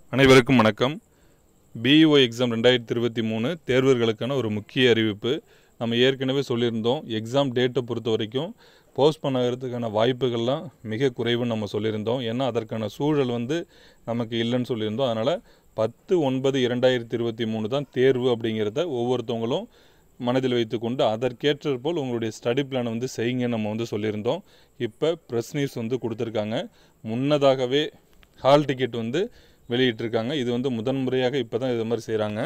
அனைவருக்கும் வணக்கம் BEO exam ரெண்டாயிரத்தி இருபத்தி மூணு தேர்வர்களுக்கான ஒரு முக்கிய அறிவிப்பு நம்ம ஏற்கனவே சொல்லியிருந்தோம் எக்ஸாம் டேட்டை பொறுத்த வரைக்கும் போஸ்ட் பண்ணுறதுக்கான வாய்ப்புகள்லாம் மிக குறைவுன்னு நம்ம சொல்லியிருந்தோம் ஏன்னா அதற்கான சூழல் வந்து நமக்கு இல்லைன்னு சொல்லியிருந்தோம் அதனால் பத்து ஒன்பது இரண்டாயிரத்தி இருபத்தி மூணு தான் தேர்வு அப்படிங்கிறத ஒவ்வொருத்தவங்களும் மனதில் வைத்துக்கொண்டு அதற்கேற்றாற் போல் உங்களுடைய ஸ்டடி பிளானை வந்து செய்யுங்க நம்ம வந்து சொல்லியிருந்தோம் இப்போ ப்ரெஸ் நியூஸ் வந்து கொடுத்துருக்காங்க முன்னதாகவே ஹால் டிக்கெட் வந்து வெளியிட்டிருக்காங்க இது வந்து முதன்முறையாக இப்போ தான் இது மாதிரி செய்கிறாங்க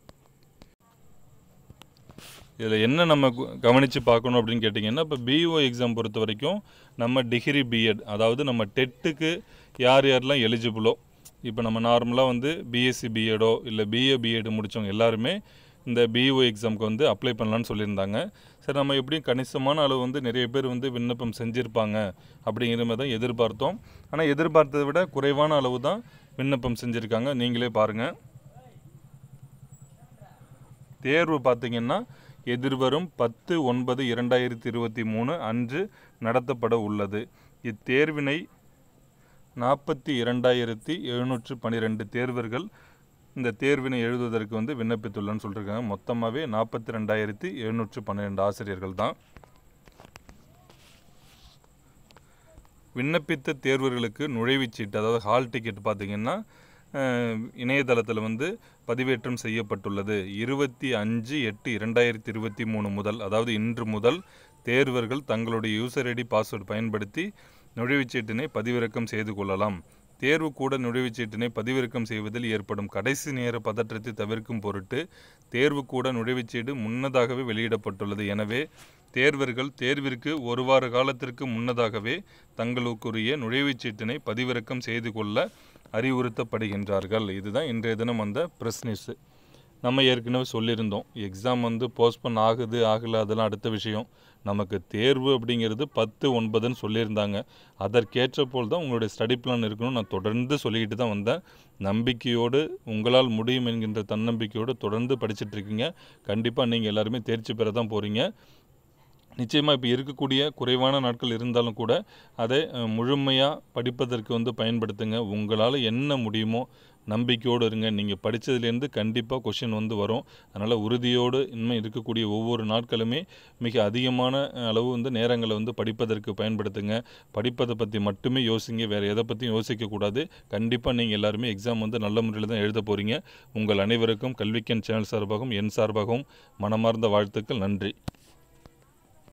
இதில் என்ன நம்ம கு- கவனித்து பார்க்கணும் அப்படின்னு கேட்டிங்கன்னா இப்போ பிஓ எக்ஸாம் பொறுத்த வரைக்கும் நம்ம டிகிரி பிஎட் அதாவது நம்ம டெட்டுக்கு யார் யாரெல்லாம் எலிஜிபிளோ இப்போ நம்ம நார்மலாக வந்து பிஎஸ்சி பிஎடோ இல்லை பிஏ பிஎட் முடித்தவங்க எல்லாருமே இந்த பிஓ எக்ஸாமுக்கு வந்து அப்ளை பண்ணலான்னு சொல்லியிருந்தாங்க சரி நம்ம எப்படியும் கணிசமான அளவு வந்து நிறைய பேர் வந்து விண்ணப்பம் செஞ்சுருப்பாங்க அப்படிங்கிற மாதிரி தான் எதிர்பார்த்தோம் ஆனால் எதிர்பார்த்ததை விட குறைவான அளவு தான் விண்ணப்பம் செஞ்சுருக்காங்க நீங்களே பாருங்கள் தேர்வு பார்த்தீங்கன்னா எதிர்வரும் பத்து ஒன்பது இரண்டாயிரத்தி இருபத்தி மூணு அன்று நடத்தப்பட உள்ளது இத்தேர்வினை நாற்பத்தி இரண்டாயிரத்தி எழுநூற்று பன்னிரெண்டு தேர்வர்கள் இந்த தேர்வினை எழுதுவதற்கு வந்து விண்ணப்பித்துள்ளன்னு சொல்லியிருக்காங்க மொத்தமாகவே நாற்பத்தி ரெண்டாயிரத்தி எழுநூற்று பன்னிரெண்டு ஆசிரியர்கள் தான் விண்ணப்பித்த தேர்வர்களுக்கு நுழைவுச் சீட்டு அதாவது ஹால் டிக்கெட் பார்த்தீங்கன்னா அஹ், இணையதளத்தில் வந்து பதிவேற்றம் செய்யப்பட்டுள்ளது இருபத்தி அஞ்சு எட்டு இரண்டாயிரத்தி இருபத்தி மூணு முதல் அதாவது இன்று முதல் தேர்வர்கள் தங்களுடைய யூசர் ஐடி பாஸ்வேர்டு பயன்படுத்தி நுழைவுச் சீட்டினை பதிவிறக்கம் செய்து கொள்ளலாம் தேர்வு கூட நுழைவுச் சீட்டினை பதிவிறக்கம் செய்வதில் ஏற்படும் கடைசி நேர பதற்றத்தை தவிர்க்கும் பொருட்டு தேர்வு கூட நுழைவுச்சீடு முன்னதாகவே வெளியிடப்பட்டுள்ளது எனவே தேர்வர்கள் தேர்விற்கு ஒரு வார காலத்திற்கு முன்னதாகவே தங்களுக்குரிய நுழைவுச் சீட்டினை பதிவிறக்கம் செய்து கொள்ள அறிவுறுத்தப்படுகின்றார்கள் இதுதான் இன்றைய தினம் வந்த ப்ரெஸ் நியூஸு நம்ம ஏற்கனவே சொல்லியிருந்தோம் எக்ஸாம் வந்து போஸ்ட்போன் ஆகுது ஆகலை அதெல்லாம் அடுத்த விஷயம் நமக்கு தேர்வு அப்படிங்கிறது பத்து ஒன்பதுன்னு சொல்லியிருந்தாங்க அதற்கேற்ற போல் தான் உங்களுடைய ஸ்டடி பிளான் இருக்கணும்னு நான் தொடர்ந்து சொல்லிக்கிட்டு தான் வந்தேன் நம்பிக்கையோடு உங்களால் முடியும் என்கின்ற தன்னம்பிக்கையோடு தொடர்ந்து படிச்சுட்டு இருக்கீங்க கண்டிப்பாக நீங்கள் எல்லாருமே தேர்ச்சி பெற தான் போகிறீங்க நிச்சயமாக இப்போ இருக்கக்கூடிய குறைவான நாட்கள் இருந்தாலும் கூட அதை முழுமையாக படிப்பதற்கு வந்து பயன்படுத்துங்க உங்களால் என்ன முடியுமோ நம்பிக்கையோடு இருங்க நீங்கள் படித்ததுலேருந்து கண்டிப்பாக கொஷின் வந்து வரும் அதனால் உறுதியோடு இனிமேல் இருக்கக்கூடிய ஒவ்வொரு நாட்களுமே மிக அதிகமான அஹ், அளவு வந்து நேரங்களை வந்து படிப்பதற்கு பயன்படுத்துங்க படிப்பதை பற்றி மட்டுமே யோசிங்க வேறு எதை பற்றியும் யோசிக்கக்கூடாது கண்டிப்பாக நீங்கள் எல்லாருமே எக்ஸாம் வந்து நல்ல முறையில் தான் எழுத போகிறீங்க உங்கள் அனைவருக்கும் கல்விக்கன் சேனல் சார்பாகவும் என் சார்பாகவும் மனமார்ந்த வாழ்த்துக்கள் நன்றி